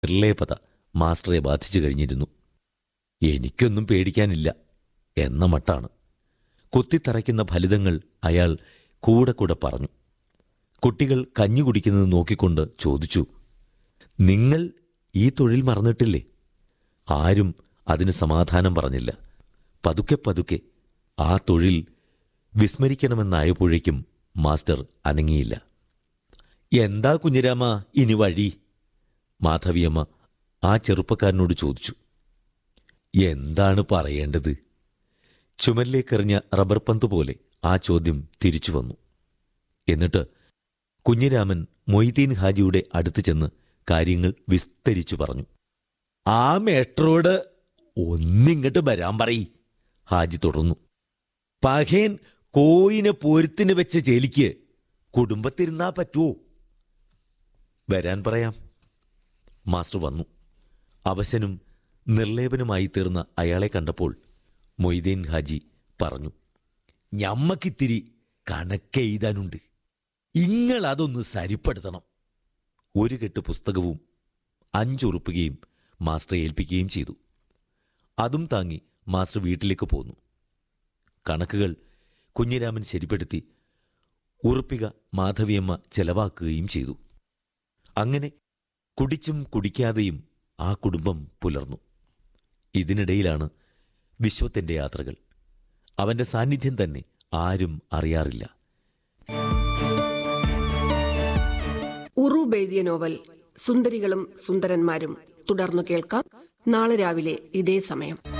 നിർലേപത മാസ്റ്ററെ ബാധിച്ചു കഴിഞ്ഞിരുന്നു എനിക്കൊന്നും പേടിക്കാനില്ല എന്ന മട്ടാണ് കുത്തിത്തറയ്ക്കുന്ന ഫലിതങ്ങൾ അയാൾ കൂടെ കൂടെ പറഞ്ഞു കുട്ടികൾ കഞ്ഞി കുടിക്കുന്നത് നോക്കിക്കൊണ്ട് ചോദിച്ചു നിങ്ങൾ ഈ തൊഴിൽ മറന്നിട്ടില്ലേ ആരും അതിന് സമാധാനം പറഞ്ഞില്ല പതുക്കെ പതുക്കെ ആ തൊഴിൽ വിസ്മരിക്കണമെന്നായപ്പോഴേക്കും മാസ്റ്റർ അനങ്ങിയില്ല എന്താ കുഞ്ഞിരാമ ഇനി വഴി മാധവിയമ്മ ആ ചെറുപ്പക്കാരനോട് ചോദിച്ചു എന്താണ് പറയേണ്ടത് ചുമലിലേക്കെറിഞ്ഞ റബ്ബർ പന്ത് പോലെ ആ ചോദ്യം തിരിച്ചു വന്നു എന്നിട്ട് കുഞ്ഞിരാമൻ മൊയ്തീൻ ഹാജിയുടെ അടുത്ത് ചെന്ന് കാര്യങ്ങൾ വിസ്തരിച്ചു പറഞ്ഞു ആ മേട്രോട് ഒന്നിങ്ങോട്ട് വരാൻ പറയി ഹാജി തുടർന്നു പഹേൻ കോയിനെ പൊരുത്തിന് വെച്ച ജയിലിക്ക് കുടുംബത്തിരുന്നാ പറ്റുമോ വരാൻ പറയാം മാസ്റ്റർ വന്നു അവശനും നിർലേപനുമായി തീർന്ന അയാളെ കണ്ടപ്പോൾ മൊയ്തീൻ ഹാജി പറഞ്ഞു ഞമ്മക്കിത്തിരി കണക്കെഴുതാനുണ്ട് ഇങ്ങൾ അതൊന്ന് സരിപ്പെടുത്തണം ഒരു കെട്ട് പുസ്തകവും അഞ്ചുറുപ്പുകയും മാസ്റ്ററെ ഏൽപ്പിക്കുകയും ചെയ്തു അതും താങ്ങി മാസ്റ്റർ വീട്ടിലേക്ക് പോന്നു കണക്കുകൾ കുഞ്ഞിരാമൻ ശരിപ്പെടുത്തി ഉറുപ്പിക മാധവിയമ്മ ചെലവാക്കുകയും ചെയ്തു അങ്ങനെ കുടിച്ചും കുടിക്കാതെയും ആ കുടുംബം പുലർന്നു ഇതിനിടയിലാണ് വിശ്വത്തിന്റെ യാത്രകൾ അവന്റെ സാന്നിധ്യം തന്നെ ആരും അറിയാറില്ല ഉറൂബ് എഴുതിയ നോവൽ സുന്ദരികളും സുന്ദരന്മാരും തുടർന്നു കേൾക്കാം നാളെ രാവിലെ ഇതേ സമയം